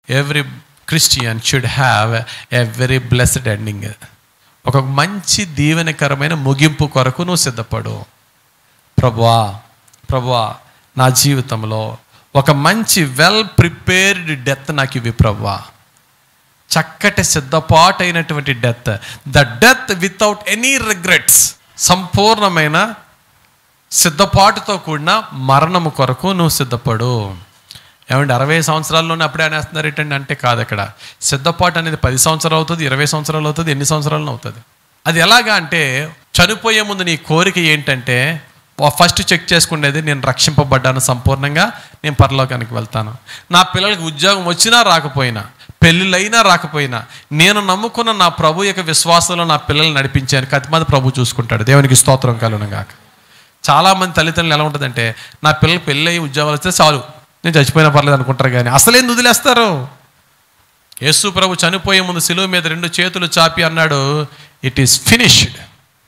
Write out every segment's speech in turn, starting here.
every Christian should have a very blessed ending ఒక మంచి దీవెనకరమైన ముగింపు కొరకు నువ్వు సిద్ధపడు ప్రభువా ప్రభువా నా జీవితంలో ఒక మంచి వెల్ ప్రిపేర్డ్ డెత్ నాకు ఇవి ప్రభువా చక్కటి సిద్ధపాటైనటువంటి death the death without any regrets సంపూర్ణమైన సిద్ధపాటుతో కూడిన మరణము కొరకు నువ్వు సిద్ధపడు ఏమంటే అరవై సంవత్సరాల్లోనే అప్పుడే అనేస్తున్నారు ఏంటండి అంటే కాదు అక్కడ సిద్ధపాటు అనేది పది సంవత్సరాలు అవుతుంది ఇరవై సంవత్సరాలు అవుతుంది ఎన్ని సంవత్సరాలు అవుతుంది అది ఎలాగా అంటే చనిపోయే ముందు నీ కోరిక ఏంటంటే ఫస్ట్ చెక్ చేసుకునేది నేను రక్షింపబడ్డాను సంపూర్ణంగా నేను పరలోకానికి వెళ్తాను నా పిల్లలకి ఉద్యోగం వచ్చినా రాకపోయినా పెళ్ళిళ్ళైనా రాకపోయినా నేను నమ్ముకున్న నా ప్రభు యొక్క విశ్వాసంలో నా పిల్లల్ని నడిపించాను కతిమంది ప్రభు చూసుకుంటాడు దేవునికి స్తోత్రం కలుగును గాక చాలామంది తల్లిదండ్రులు ఎలా ఉంటుందంటే నా పిల్లలు పెళ్ళి అయ్యి ఉద్యోగాలు వస్తే చాలు నేను చచ్చిపోయినా పర్లేదు అనుకుంటారు కానీ అసలేం వదిలేస్తారు యేసు ప్రభు చనిపోయే ముందు శిలువ మీద రెండు చేతులు చాపి అన్నాడు ఇట్ ఈస్ ఫినిష్డ్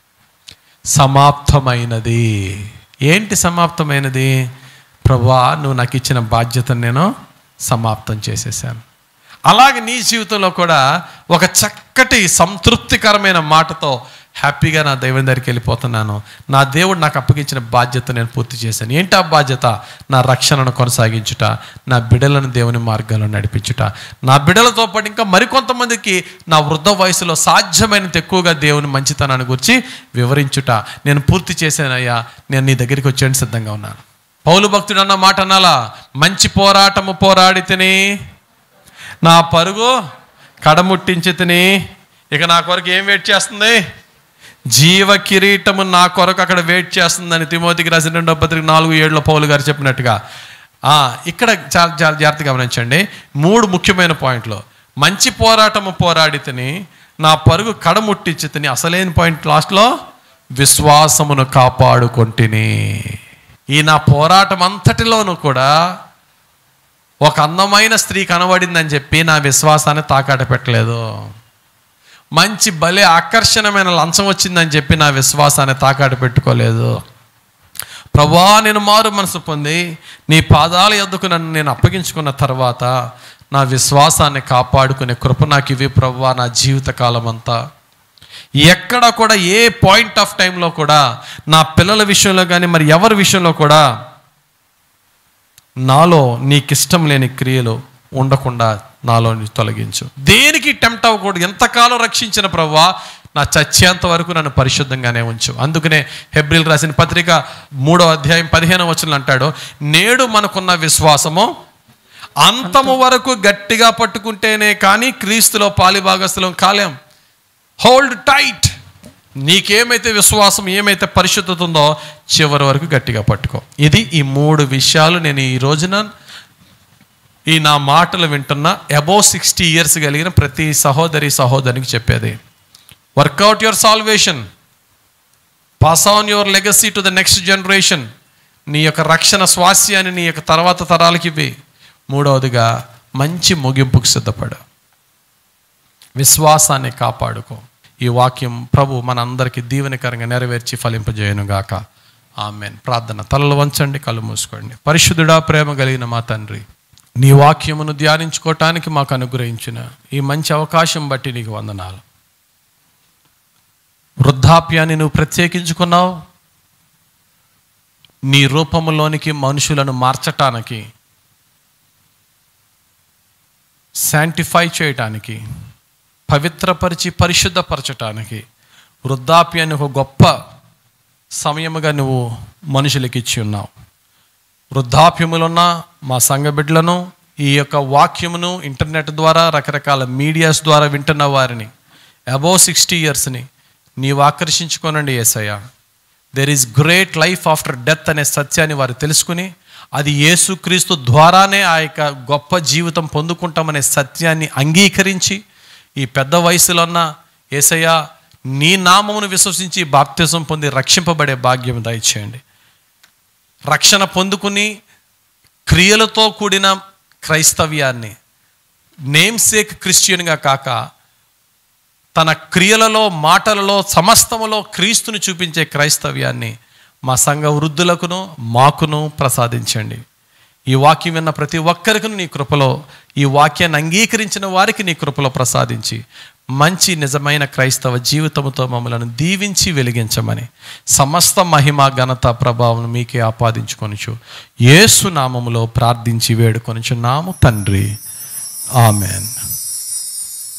సమాప్తమైనది ఏంటి సమాప్తమైనది ప్రభా నువ్వు నాకు ఇచ్చిన బాధ్యతను నేను సమాప్తం చేసేసాను అలాగే నీ జీవితంలో కూడా ఒక చక్కటి సంతృప్తికరమైన మాటతో హ్యాపీగా నా దేవుని దగ్గరికి వెళ్ళిపోతున్నాను నా దేవుడు నాకు అప్పగించిన బాధ్యత నేను పూర్తి చేశాను ఏంటి ఆ బాధ్యత నా రక్షణను కొనసాగించుట నా బిడలను దేవుని మార్గంలో నడిపించుట నా బిడలతో పాటు ఇంకా మరికొంతమందికి నా వృద్ధ వయసులో సాధ్యమైనంత ఎక్కువగా దేవుని మంచితనాన్ని గురించి వివరించుట నేను పూర్తి చేశానయ్యా నేను నీ దగ్గరికి వచ్చేయడానికి సిద్ధంగా ఉన్నాను పౌలు భక్తుడు అన్న మాట అనాలా మంచి పోరాటము పోరాడి తిని నా పరుగు కడముట్టించి తిని ఇక నా కొరకు ఏం వెయిట్ చేస్తుంది జీవ కిరీటము నా కొరకు అక్కడ వెయిట్ చేస్తుందని తిమోతికి రాసిన రెండో పత్రిక నాలుగు ఏడులో పౌలు గారు చెప్పినట్టుగా ఆ, ఇక్కడ చాలా చాలా జాగ్రత్తగా గమనించండి మూడు ముఖ్యమైన పాయింట్లు మంచి పోరాటము పోరాడి తిని నా పరుగు కడముట్టించి తిని అసలైన పాయింట్ లాస్ట్లో విశ్వాసమును కాపాడుకొంటిని ఈ నా పోరాటం అంతటిలోనూ కూడా ఒక అందమైన స్త్రీ కనబడిందని చెప్పి నా విశ్వాసాన్ని తాకాట పెట్టలేదు మంచి భలే ఆకర్షణమైన లంచం వచ్చిందని చెప్పి నా విశ్వాసాన్ని తాకాట పెట్టుకోలేదు ప్రభా నేను మారు మనసు పొంది నీ పాదాల ఎద్దుకు నన్ను నేను అప్పగించుకున్న తర్వాత నా విశ్వాసాన్ని కాపాడుకునే కృప నాకు ఇవి ప్రభా నా జీవితకాలం అంతా ఎక్కడ కూడా ఏ పాయింట్ ఆఫ్ టైంలో కూడా నా పిల్లల విషయంలో కానీ మరి ఎవరి విషయంలో కూడా నాలో నీకిష్టం లేని క్రియలు ఉండకుండా నాలో నుంచి తొలగించు దేనికి టెంప్ట్ అవ్వకూడదు ఎంతకాలం రక్షించిన ప్రవ్వా నా చచ్చేంత వరకు నన్ను పరిశుద్ధంగానే ఉంచు అందుకనే హెబ్రిల్ రాసిన పత్రిక మూడో అధ్యాయం పదిహేను వచనం అంటాడు నేడు మనకున్న విశ్వాసము అంతము వరకు గట్టిగా పట్టుకుంటేనే కానీ క్రీస్తులో పాలిభాగస్థలం కాలేం హోల్డ్ టైట్ నీకేమైతే విశ్వాసం ఏమైతే పరిశుద్ధత ఉందో చివరి వరకు గట్టిగా పట్టుకో ఇది ఈ మూడు విషయాలు నేను ఈ రోజున ఈ నా మాటలు వింటున్న అబౌవ్ సిక్స్టీ ఇయర్స్ కలిగిన ప్రతి సహోదరి సహోదరికి చెప్పేది work out your salvation pass on your legacy to the next generation నీ యొక్క రక్షణ స్వాస్యాన్ని నీ యొక్క తర్వాత తరాలకి ఇవ్వి మూడవదిగా మంచి ముగింపుకు సిద్ధపడు విశ్వాసాన్ని కాపాడుకో ఈ వాక్యం ప్రభు మనందరికీ దీవెనకరంగా నెరవేర్చి ఫలింపజేయనుగాక ఆమెన్ ప్రార్థన తలలు వంచండి కళ్ళు మూసుకోండి పరిశుద్ధుడా ప్రేమ కలిగిన మా తండ్రి నీ వాక్యమును ధ్యానించుకోవటానికి మాకు అనుగ్రహించిన ఈ మంచి అవకాశం బట్టి నీకు వందనాలు వృద్ధాప్యాన్ని నువ్వు ప్రత్యేకించుకున్నావు నీ రూపములోనికి మనుషులను మార్చటానికి శాంటిఫై చేయటానికి పవిత్రపరిచి పరిశుద్ధపరచటానికి వృద్ధాప్యాన్ని ఒక గొప్ప సమయముగా నువ్వు మనుషులకి ఇచ్చి ఉన్నావు వృద్ధాప్యములున్న మా సంఘ బిడ్డలను ఈ యొక్క వాక్యమును ఇంటర్నెట్ ద్వారా రకరకాల మీడియాస్ ద్వారా వింటున్న వారిని అబౌవ్ సిక్స్టీ ఇయర్స్ని నీవు ఆకర్షించుకోనండి Yesayya there is great life after death అనే సత్యాన్ని వారు తెలుసుకుని అది యేసుక్రీస్తు ద్వారానే ఆ యొక్క గొప్ప జీవితం పొందుకుంటామనే సత్యాన్ని అంగీకరించి ఈ పెద్ద వయసులో ఉన్న ఏసయ్య నీ నామమును విశ్వసించి బాప్తిజం పొంది రక్షింపబడే భాగ్యం దయచేయండి రక్షణ పొందుకుని క్రియలతో కూడిన క్రైస్తవ్యాన్ని నేమ్ సేక్ క్రిస్టియన్గా కాక తన క్రియలలో మాటలలో సమస్తములో క్రీస్తుని చూపించే క్రైస్తవ్యాన్ని మా సంఘ వృద్ధులకును మాకును ప్రసాదించండి ఈ వాక్యం విన్న ప్రతి ఒక్కరికి నీ కృపలో ఈ వాక్యాన్ని అంగీకరించిన వారికి నీ కృపలో ప్రసాదించి మంచి నిజమైన క్రైస్తవ జీవితంతో మమ్మలను దీవించి వెలిగించమని సమస్త మహిమ ఘనత ప్రభావం మీకే ఆపాదించుకొనుచు యేసు నామములో ప్రార్థించి వేడుకొనుచు నాము తండ్రి ఆమెన్